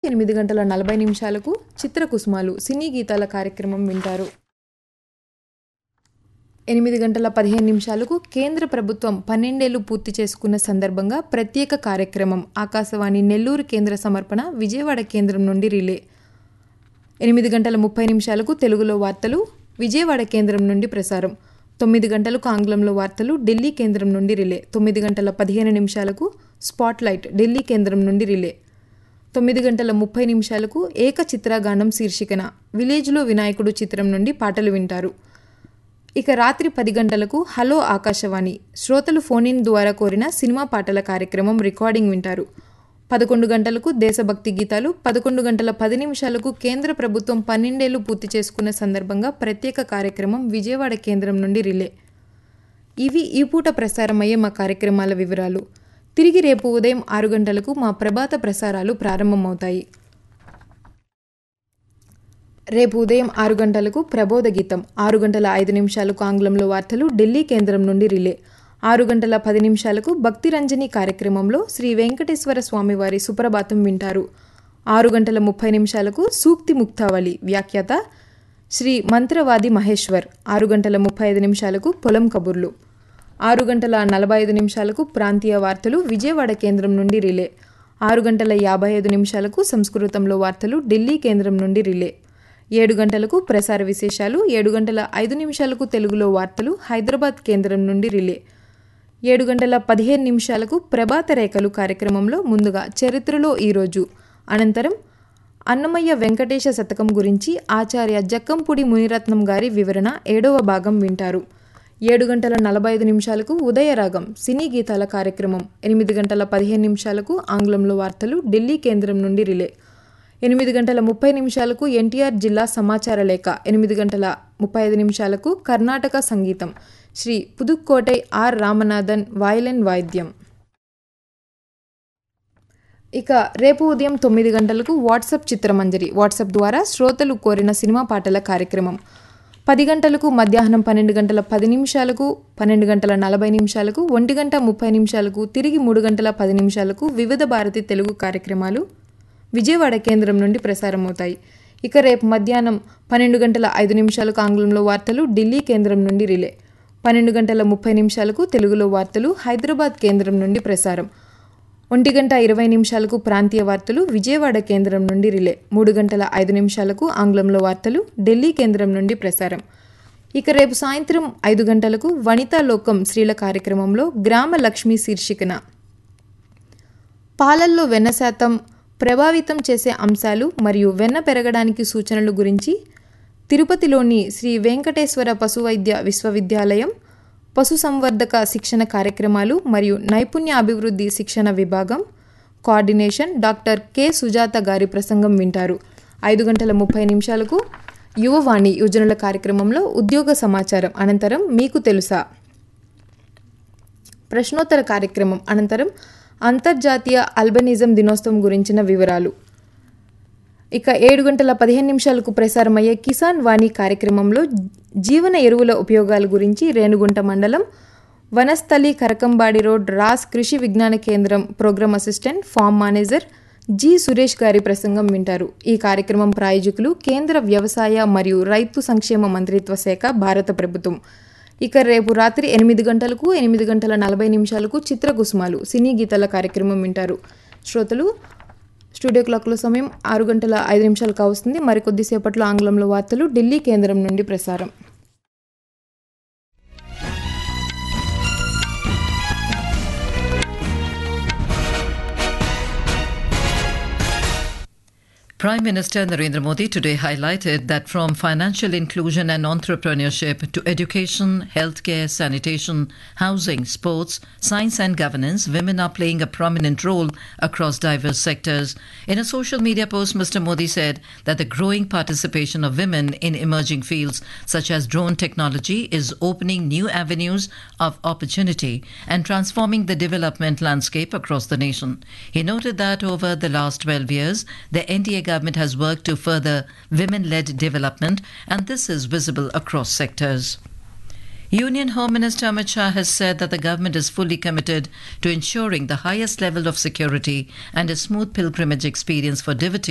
ఎనిమిది గంటల నలభై నిమిషాలకు చిత్రకుసుమాలు సినీ గీతాల కార్యక్రమం వింటారు ఎనిమిది గంటల పదిహేను నిమిషాలకు కేంద్ర ప్రభుత్వం పన్నెండేళ్లు పూర్తి చేసుకున్న సందర్భంగా ప్రత్యేక కార్యక్రమం ఆకాశవాణి నెల్లూరు కేంద్ర సమర్పణ విజయవాడ కేంద్రం నుండి రిలే ఎనిమిది గంటల ముప్పై నిమిషాలకు తెలుగులో వార్తలు విజయవాడ కేంద్రం నుండి ప్రసారం తొమ్మిది గంటలకు ఆంగ్లంలో వార్తలు ఢిల్లీ కేంద్రం నుండి రిలే తొమ్మిది గంటల పదిహేను నిమిషాలకు స్పాట్లైట్ ఢిల్లీ కేంద్రం నుండి రిలే తొమ్మిది గంటల ముప్పై నిమిషాలకు ఏక చిత్రగానం శీర్షికన విలేజ్లో వినాయకుడు చిత్రం నుండి పాటలు వింటారు ఇక రాత్రి పది గంటలకు హలో ఆకాశవాణి శ్రోతలు ఫోన్ ఇన్ ద్వారా కోరిన సినిమా పాటల కార్యక్రమం రికార్డింగ్ వింటారు పదకొండు గంటలకు దేశభక్తి గీతాలు పదకొండు గంటల పది నిమిషాలకు కేంద్ర ప్రభుత్వం పన్నెండేళ్లు పూర్తి చేసుకున్న సందర్భంగా ప్రత్యేక కార్యక్రమం విజయవాడ కేంద్రం నుండి రిలే ఇవి ఈ పూట ప్రసారమయ్యే మా కార్యక్రమాల వివరాలు తిరిగి రేపు ఉదయం ఆరు గంటలకు మా ప్రభాత ప్రసారాలు ప్రారంభమవుతాయి రేపు ఉదయం ఆరు గంటలకు ప్రబోధ గీతం ఆరు గంటల ఐదు నిమిషాలకు ఆంగ్లంలో వార్తలు ఢిల్లీ కేంద్రం నుండి రిలే ఆరు గంటల పది నిమిషాలకు భక్తి రంజని కార్యక్రమంలో శ్రీ వెంకటేశ్వర స్వామివారి సుప్రభాతం వింటారు ఆరు గంటల ముప్పై నిమిషాలకు సూక్తి ముక్తావళి వ్యాఖ్యాత శ్రీ మంత్రవాది మహేశ్వర్ ఆరు గంటల ముప్పై ఐదు నిమిషాలకు పొలం కబుర్లు ఆరు గంటల నలభై ఐదు నిమిషాలకు ప్రాంతీయ వార్తలు విజయవాడ కేంద్రం నుండి రిలే ఆరు గంటల యాభై ఐదు నిమిషాలకు సంస్కృతంలో వార్తలు ఢిల్లీ కేంద్రం నుండి రిలే ఏడు గంటలకు ప్రసార విశేషాలు ఏడు గంటల ఐదు నిమిషాలకు తెలుగులో వార్తలు హైదరాబాద్ కేంద్రం నుండి రిలే ఏడు గంటల పదిహేను నిమిషాలకు ప్రభాత రేఖలు కార్యక్రమంలో ముందుగా చరిత్రలో ఈరోజు అనంతరం అన్నమయ్య వెంకటేశ శతకం గురించి ఆచార్య జక్కంపూడి మునిరత్నం గారి వివరణ ఏడవ భాగం వింటారు ఏడు గంటల నలభై ఐదు నిమిషాలకు ఉదయరాగం సినీ గీతాల కార్యక్రమం ఎనిమిది గంటల పదిహేను నిమిషాలకు ఆంగ్లంలో వార్తలు ఢిల్లీ కేంద్రం నుండి రిలే ఎనిమిది గంటల ముప్పై నిమిషాలకు ఎన్టీఆర్ జిల్లా సమాచార లేఖ ఎనిమిది గంటల ముప్పై ఐదు నిమిషాలకు కర్ణాటక సంగీతం శ్రీ పుదుక్కోటై ఆర్ రామనాథన్ వాయలిన్ వాయిద్యం ఇక రేపు ఉదయం తొమ్మిది గంటలకు వాట్సాప్ చిత్రమంజరి వాట్సాప్ ద్వారా శ్రోతలు కోరిన సినిమా పాటల కార్యక్రమం పది గంటలకు మధ్యాహ్నం పన్నెండు గంటల పది నిమిషాలకు పన్నెండు గంటల నలభై నిమిషాలకు ఒంటి గంట ముప్పై నిమిషాలకు తిరిగి మూడు గంటల పది నిమిషాలకు వివిధ భారతి తెలుగు కార్యక్రమాలు విజయవాడ కేంద్రం నుండి ప్రసారమవుతాయి ఇక రేపు మధ్యాహ్నం పన్నెండు గంటల ఐదు నిమిషాలకు ఆంగ్లంలో వార్తలు ఢిల్లీ కేంద్రం నుండి రిలే పన్నెండు గంటల ముప్పై నిమిషాలకు తెలుగులో వార్తలు హైదరాబాద్ కేంద్రం నుండి ప్రసారం ఒంటి గంట ఇరవై నిమిషాలకు ప్రాంతీయ వార్తలు విజయవాడ కేంద్రం నుండి రిలే మూడు గంటల ఐదు నిమిషాలకు ఆంగ్లంలో వార్తలు ఢిల్లీ కేంద్రం నుండి ప్రసారం ఇక రేపు సాయంత్రం ఐదు గంటలకు వనితా లోకం స్త్రీల కార్యక్రమంలో గ్రామ లక్ష్మి శీర్షికన పాలల్లో వెన్న శాతం ప్రభావితం చేసే అంశాలు మరియు వెన్న పెరగడానికి సూచనలు గురించి తిరుపతిలోని శ్రీ వెంకటేశ్వర పశువైద్య విశ్వవిద్యాలయం పశుసంవర్ధక శిక్షణ కార్యక్రమాలు మరియు నైపుణ్య అభివృద్ధి శిక్షణ విభాగం కోఆర్డినేషన్ డాక్టర్ కె సుజాత గారి ప్రసంగం వింటారు ఐదు గంటల ముప్పై నిమిషాలకు యువవాణి యోజనల కార్యక్రమంలో ఉద్యోగ సమాచారం అనంతరం మీకు తెలుసా ప్రశ్నోత్తర కార్యక్రమం అనంతరం అంతర్జాతీయ అల్బనిజం దినోత్సవం గురించిన వివరాలు ఇక ఏడు గంటల పదిహేను నిమిషాలకు ప్రసారమయ్యే కిసాన్ వాణి కార్యక్రమంలో జీవన ఎరువుల ఉపయోగాల గురించి రేణుగుంట మండలం వనస్థలి Karakambadi road Ross Krishi Vigyan Kendra programme assistant farm manager G Suresh గారి ప్రసంగం వింటారు ఈ కార్యక్రమం ప్రాయోజకులు కేంద్ర వ్యవసాయ మరియు రైతు సంక్షేమ మంత్రిత్వ శాఖ భారత ప్రభుత్వం ఇక రేపు రాత్రి ఎనిమిది గంటలకు ఎనిమిది గంటల నలభై నిమిషాలకు చిత్రకుసుమాలు సినీ గీతాల కార్యక్రమం వింటారు శ్రోతలు స్టూడియో క్లాక్లో సమయం ఆరు గంటల ఐదు నిమిషాలు కావస్తుంది మరికొద్దిసేపట్లో ఆంగ్లంలో వార్తలు ఢిల్లీ కేంద్రం నుండి ప్రసారం Prime Minister Narendra Modi today highlighted that from financial inclusion and entrepreneurship to education, healthcare, sanitation, housing, sports, science, and governance, women are playing a prominent role across diverse sectors. In a social media post, Mr. Modi said that the growing participation of women in emerging fields such as drone technology is opening new avenues of opportunity and transforming the development landscape across the nation. He noted that over the last 12 years, the NDA government has worked to further women led development, and this is visible across sectors. Union Home Minister Amit Shah has said that the government is fully committed to ensuring the highest level of security and a smooth pilgrimage experience for devotees.